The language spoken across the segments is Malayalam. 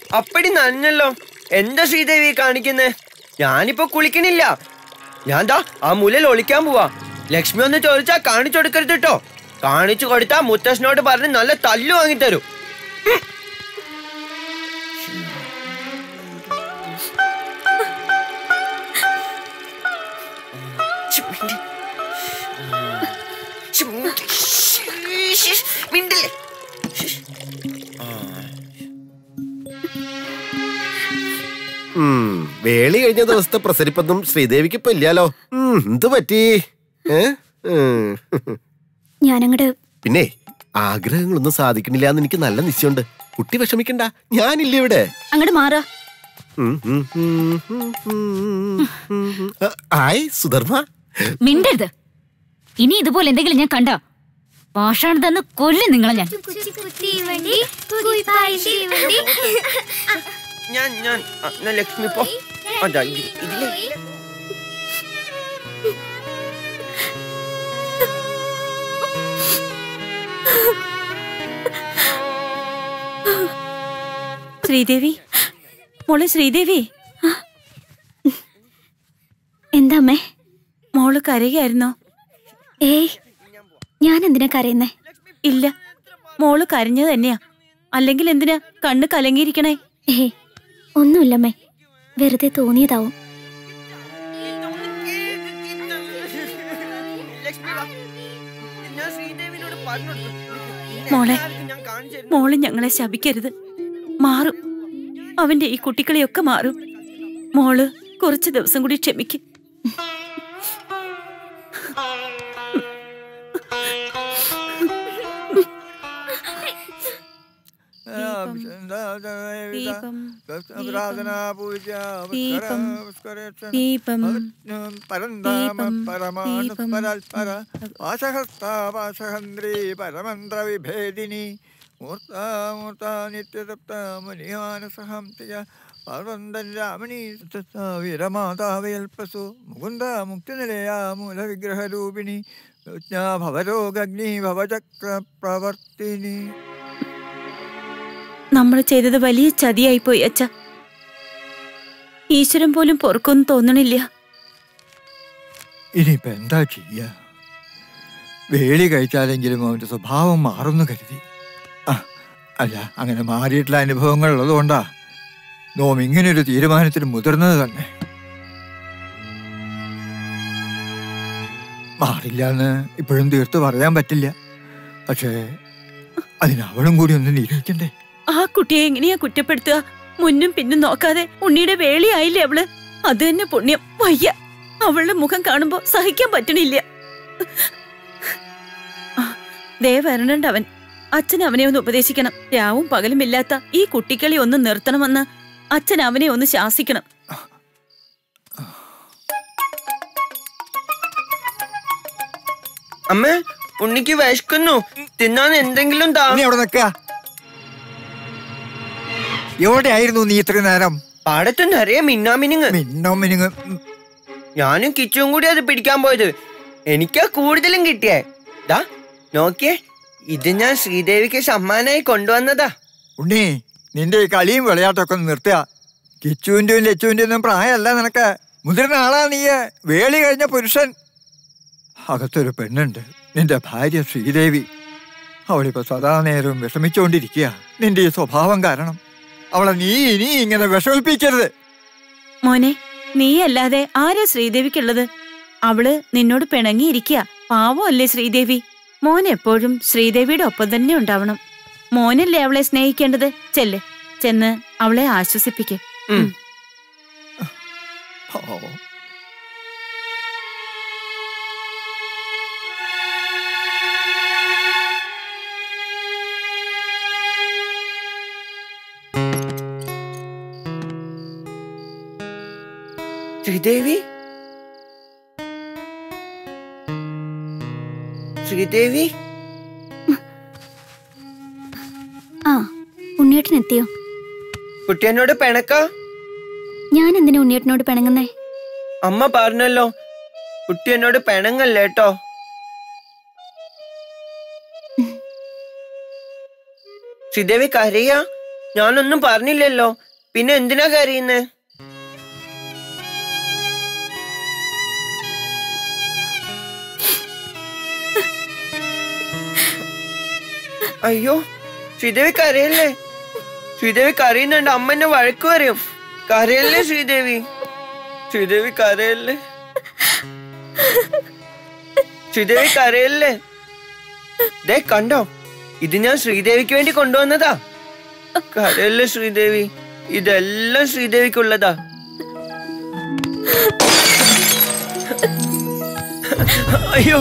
അപ്പടി നനഞ്ഞല്ലോ എന്താ ശ്രീദേവി കാണിക്കുന്നേ ഞാനിപ്പോ കുളിക്കണില്ല ഞാൻ ദാ ആ മുലയിൽ ഒളിക്കാൻ പോവാ ലക്ഷ്മി ഒന്ന് ചോദിച്ചാ കാണിച്ചു കൊടുക്കരുത് കേട്ടോ കാണിച്ചു കൊടുത്താ മുത്തശ്ശനോട് പറഞ്ഞ് നല്ല തല്ലു വാങ്ങിത്തരും മിണ്ടില്ലേ ഉം, വേളി കഴിഞ്ഞ ദിവസത്തെ പ്രസരിപ്പൊന്നും ശ്രീദേവിക്ക് ഇപ്പൊ ഇല്ലാലോ ഉം, എന്ത് പറ്റി ഏ ഉം. ഞാനങ്ങട് പിന്നെ ആഗ്രഹങ്ങളൊന്നും സാധിക്കണില്ല എന്ന് എനിക്ക് നല്ല നിശ്ചയമുണ്ട് കുട്ടി വിഷമിക്കണ്ട ഞാനില്ല ഇവിടെ അങ്ങട് മാറാ ഉം, ഉം, ഉം, ഉം, ഉം, ഉം. ആ, ഹായ് സുധർമ്മ മിണ്ടരുത് ഇനി ഇതുപോലെ എന്തെങ്കിലും ഞാൻ കണ്ട പാഷാണ് തന്ന് കൊല്ലും നിങ്ങളെ ഞാൻ തീവണ്ടി കുയിപ്പായി തീവണ്ടി ഞാൻ ഞാൻ ആ, എന്നാ ലക്ഷ്മി പോ അതാ ഇത് ഇതിലേ ശ്രീദേവി മോളെ ശ്രീദേവി എന്താ അമ്മേ മോള് കരയായിരുന്നോ ഏയ് ഞാൻ എന്തിനാ കരയുന്നേ ഇല്ല മോള് കരഞ്ഞത് തന്നെയാ അല്ലെങ്കിൽ എന്തിനാ കണ്ണ് കലങ്ങിയിരിക്കണേ ഏയ് ഒന്നുമില്ലമ്മേ വെറുതെ തോന്നിയതാവും ലക്ഷ്മി വാ. ഞാൻ ശ്രീദേവിനോട് പറഞ്ഞു കൊടുത്തു. മോളെ എല്ലാവർക്കും ഞാൻ കാണിച്ചു തരുന്നു. മോള് ഞങ്ങളെ ശപിക്കരുത് മാറും അവന്റെ ഈ കുട്ടികളെയൊക്കെ മാറും മോള് കുറച്ച് ദിവസം കൂടി ക്ഷമിക്കും ദീപം, ദീപം, ദീപം, പരന്താമ ദീപം, പരമാണു ദീപം. പരൽപര വാസഹസ്താവാസഹന്ത്രി പരമന്ത്ര വിഭേദിനി മൂർത്താമൂർത്ത നിത്യതപ്ത മുനിമാനസഹംസിയ പാർവന്തൻ രാമണി വീരമാതാവയൽപ്പസു മുകുന്ദ മുക്തിനിലയാ മൂലവിഗ്രഹരൂപിണി ഭവരോഗഗ്നി ഭവചക്ര പ്രവർത്തിനി നമ്മൾ ചെയ്തത് വലിയ ചതിയായി പോയി അച്ഛ ഈശ്വരൻ പോലും പൊറുക്കൊന്നും തോന്നണില്ല ഇനിയിപ്പോ എന്താ ചെയ്യ വേളി കഴിച്ചാലെങ്കിലും അവന്റെ സ്വഭാവം മാറുന്നു കരുതി ആ അല്ല അങ്ങനെ മാറിയിട്ടുള്ള അനുഭവങ്ങൾ ഉള്ളതുകൊണ്ടാ നോം ഇങ്ങനൊരു തീരുമാനത്തിന് മുതിർന്നത് തന്നെ മാറില്ല എന്ന് ഇപ്പോഴും തീർത്ത് പറയാൻ പറ്റില്ല പക്ഷേ അതിന് അവളും കൂടി ഒന്ന് നിരീക്ഷിക്കണ്ടേ ആ കുട്ടിയെ എങ്ങനെയാ കുറ്റപ്പെടുത്തുക മുന്നും പിന്നും നോക്കാതെ ഉണ്ണിയുടെ വേളിയായില്ലേ അവള് അത് തന്നെ പുണ്യം വയ്യ അവളുടെ മുഖം കാണുമ്പോ സഹിക്കാൻ പറ്റണില്ല ആ, ദേ വരണുണ്ട് അവൻ അച്ഛൻ അവനെ ഒന്ന് ഉപദേശിക്കണം രാവും പകലും ഇല്ലാത്ത ഈ കുട്ടിക്കളി ഒന്ന് നിർത്തണമെന്ന് അച്ഛൻ അവനെ ഒന്ന് ശാസിക്കണം അമ്മേ ഉണ്ണിക്ക് വിശക്കുന്നു തിന്നാൻ എന്തെങ്കിലും താ നീ അവിടെ നിൽക്കുക എവിടെയായിരുന്നു നീ ഇത്രയും നേരം പാടത്ത് നിറയെ മിന്നാമിനുങ്ങ് മിന്നോ മിനുങ്ങ് ഉം, ഞാനും കിച്ചും കൂടി അത് പിടിക്കാൻ പോയത് എനിക്കാ കൂടുതലും കിട്ടിയേ ദാ നോക്കിയേ ഇത് ഞാൻ ശ്രീദേവിക്ക് സമ്മാനായി കൊണ്ടുവന്നതാ ഉണ്ണി നിന്റെ ഈ കളിയും വിളയാട്ടൊക്കെ ഒന്ന് നിർത്തുക കിച്ചുവിന്റെയും ലച്ചുവിന്റെയും ഒന്നും പ്രായമല്ല നിനക്ക് മുതിർന്ന ആളാ നീ വേളി കഴിഞ്ഞ പുരുഷൻ അകത്തൊരു പെണ്ണുണ്ട് നിന്റെ ഭാര്യ ശ്രീദേവി അവളിപ്പോ സദാ നേരവും വിഷമിച്ചുകൊണ്ടിരിക്കുക നിന്റെ ഈ സ്വഭാവം കാരണം അവളെ നീ ഇനി ഇങ്ങനെ വിഷമിപ്പിക്കരുത് മോനെ നീയല്ലാതെ ആരാ ശ്രീദേവിക്കുള്ളത് അവള് നിന്നോട് പിണങ്ങിയിരിക്കുക പാവമല്ലേ ശ്രീദേവി മോൻ എപ്പോഴും ശ്രീദേവിയുടെ ഒപ്പം തന്നെ ഉണ്ടാവണം മോനല്ലേ അവളെ സ്നേഹിക്കേണ്ടത് ചെല്ല് ചെന്ന് അവളെ ആശ്വസിപ്പിക്ക് ഉം. പാവം. ശ്രീദേവി ശ്രീദേവി ആ ഉണ്ണിയേട്ടൻ എത്തിയോ കുട്ടി എന്നോട് പിണക്ക ഞാൻ എന്തിനാ ഉണ്ണിയേട്ടനോട് പിണങ്ങുന്നേ അമ്മ പറഞ്ഞല്ലോ കുട്ടി എന്നോട് പിണങ്ങല്ലേ കേട്ടോ ശ്രീദേവി കരയാ ഞാനൊന്നും പറഞ്ഞില്ലല്ലോ പിന്നെ എന്തിനാ കരയുന്നേ അയ്യോ ശ്രീദേവി കരയല്ലേ ശ്രീദേവി കരയുന്നുണ്ട് അമ്മ എന്നെ വഴക്ക് പറയും കരയല്ലേ ശ്രീദേവി ശ്രീദേവി കരയല്ലേ ശ്രീദേവി കരയല്ലേ ദേ കണ്ടോ ഇത് ഞാൻ ശ്രീദേവിക്ക് വേണ്ടി കൊണ്ടുവന്നതാ കരയല്ലേ ശ്രീദേവി ഇതെല്ലാം ശ്രീദേവിക്കുള്ളതാ അയ്യോ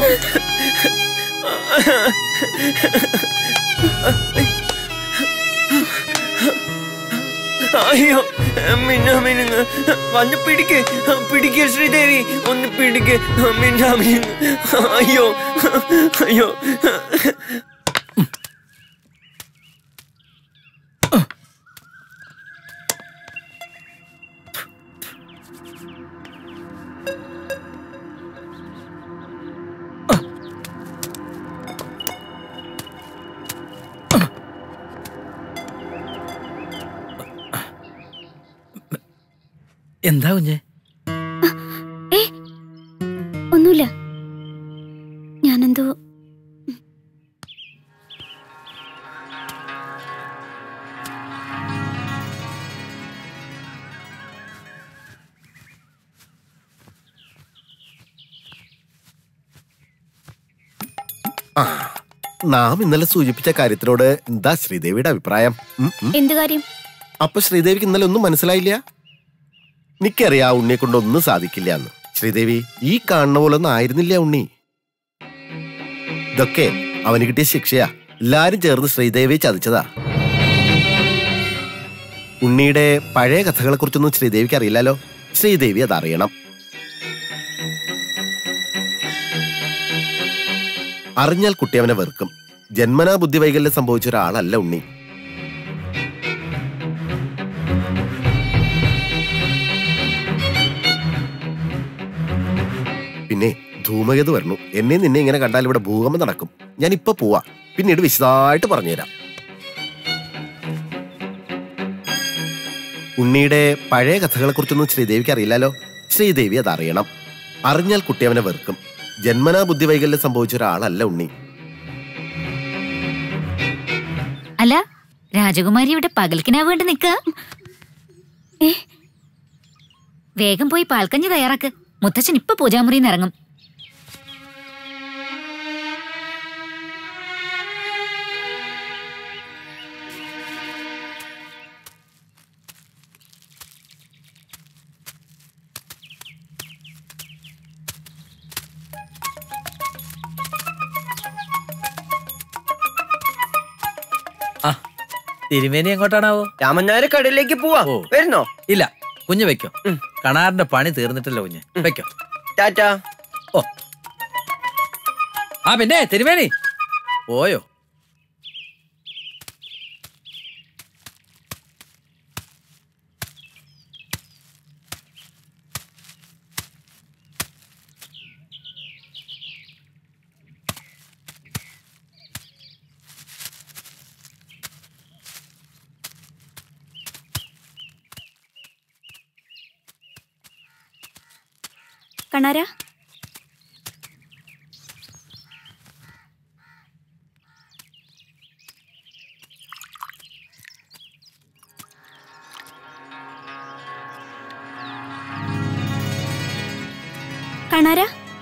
അയ്യോ മിന്ന മിനുങ്ങ് വന്ന് പിടിക്ക് പിടിക്ക് ശ്രീദേവി ഒന്ന് പിടിക്ക് മിന്ന മിനുങ്ങ് അയ്യോ അയ്യോ എന്താ കുഞ്ഞെ ഏ ഒന്നുമില്ല ഞാനെന്തോ നാം ഇന്നലെ സൂചിപ്പിച്ച കാര്യത്തിനോട് എന്താ ശ്രീദേവിയുടെ അഭിപ്രായം ഉം, ഉം. എന്ത് കാര്യം അപ്പൊ ശ്രീദേവിക്ക് ഇന്നലെ ഒന്നും മനസ്സിലായില്ല എനിക്കറിയാം ആ ഉണ്ണിയെ കൊണ്ട് ഒന്നും സാധിക്കില്ല എന്ന് ശ്രീദേവി ഈ കാണുന്ന പോലെ ഒന്നും ആയിരുന്നില്ല ഉണ്ണി ഇതൊക്കെ അവന് കിട്ടിയ ശിക്ഷയാ എല്ലാരും ചേർന്ന് ശ്രീദേവിയെ ചതിച്ചതാ ഉണ്ണിയുടെ പഴയ കഥകളെ കുറിച്ചൊന്നും ശ്രീദേവിക്ക് അറിയില്ലല്ലോ ശ്രീദേവി അതറിയണം അറിഞ്ഞാൽ കുട്ടി അവനെ വെറുക്കും ജന്മനാ ബുദ്ധിവൈകല്യം സംഭവിച്ച ഒരാളല്ല ഉണ്ണി പിന്നെ ധൂമകേതു വരണു എന്നെ നിന്നെ ഇങ്ങനെ കണ്ടാൽ ഇവിടെ ഭൂകമ്പം നടക്കും ഞാൻ ഇപ്പൊ പോവാ പിന്നീട് വിശദമായിട്ട് പറഞ്ഞുതരാം ഉണ്ണിയുടെ പഴയ കഥകളെ കുറിച്ചൊന്നും ശ്രീദേവിക്ക് അറിയില്ലല്ലോ ശ്രീദേവി അത് അറിയണം അറിഞ്ഞാൽ കുട്ടി അവനെ വെറുക്കും ജന്മനാ ബുദ്ധിവൈകല്യം സംഭവിച്ച ഒരാളല്ല ഉണ്ണി അല്ല രാജകുമാരി ഇവിടെ പകൽക്കിനാ വേണ്ടി നിക്ക ഏ വേഗം പോയി പാൽക്കഞ്ഞി തയ്യാറാക്ക് മുത്തച്ഛൻ ഇപ്പൊ പൂജാമുറിയിൽ ഇറങ്ങും ആ തിരുമേനി എങ്ങോട്ടാണാവോ രാമനാര് കടലിലേക്ക് പോവാ ഓ. വരുന്നോ ഇല്ല കുഞ്ഞ് വെക്കോ ഉം. കണാറിന്റെ പണി തീർന്നിട്ടല്ലോ കുഞ്ഞ് വെക്കോ ടാറ്റാ ഓ ആ പിന്നെ തിരുമേനി പോയോ കണാര കണാര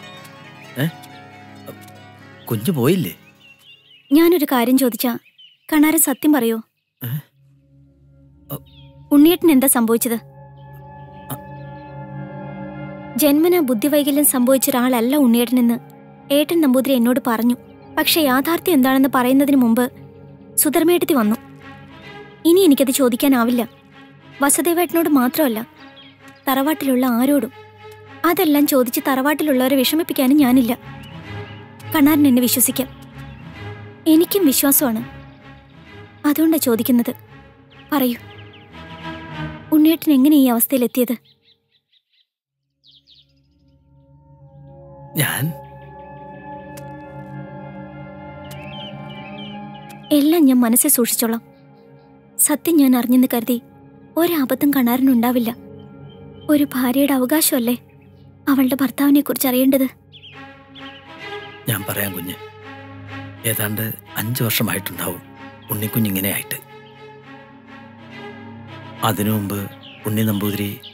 കുഞ്ഞ് പോയില്ലേ ഞാനൊരു കാര്യം ചോദിച്ചാ കണാരൻ സത്യം പറയോ ഏ? അ- ഉണ്ണിയേട്ടൻ എന്താ സംഭവിച്ചത് ജന്മന ബുദ്ധിവൈകല്യം സംഭവിച്ച ഒരാളല്ല ഉണ്ണിയേട്ടനെന്ന് ഏട്ടൻ നമ്പൂതിരി എന്നോട് പറഞ്ഞു പക്ഷെ യാഥാർത്ഥ്യം എന്താണെന്ന് പറയുന്നതിന് മുമ്പ് സുധർമ്മേട്ടത്തി വന്നു ഇനി എനിക്കത് ചോദിക്കാനാവില്ല വസുദേവേട്ടനോട് മാത്രമല്ല തറവാട്ടിലുള്ള ആരോടും അതെല്ലാം ചോദിച്ച് തറവാട്ടിലുള്ളവരെ വിഷമിപ്പിക്കാനും ഞാനില്ല കണ്ണാരൻ എന്നെ വിശ്വസിക്കാം എനിക്കും വിശ്വാസമാണ് അതുകൊണ്ടാ ചോദിക്കുന്നത് പറയൂ ഉണ്ണിയേട്ടൻ എങ്ങനെ ഈ അവസ്ഥയിലെത്തിയത് ഞാൻ എല്ലാം ഞാൻ മനസ്സിൽ സൂക്ഷിച്ചോളാം സത്യം ഞാൻ അറിഞ്ഞെന്ന് കരുതി ഒരാപത്തും കണാറിനുണ്ടാവില്ല ഒരു ഭാര്യയുടെ അവകാശമല്ലേ അവളുടെ ഭർത്താവിനെ കുറിച്ച് അറിയേണ്ടത് ഞാൻ പറയാം കുഞ്ഞ് ഏതാണ്ട് അഞ്ചു വർഷമായിട്ടുണ്ടാവും ഉണ്ണിക്കുഞ്ഞിങ്ങനെ ആയിട്ട് അതിനു മുമ്പ് ഉണ്ണി നമ്പൂതിരി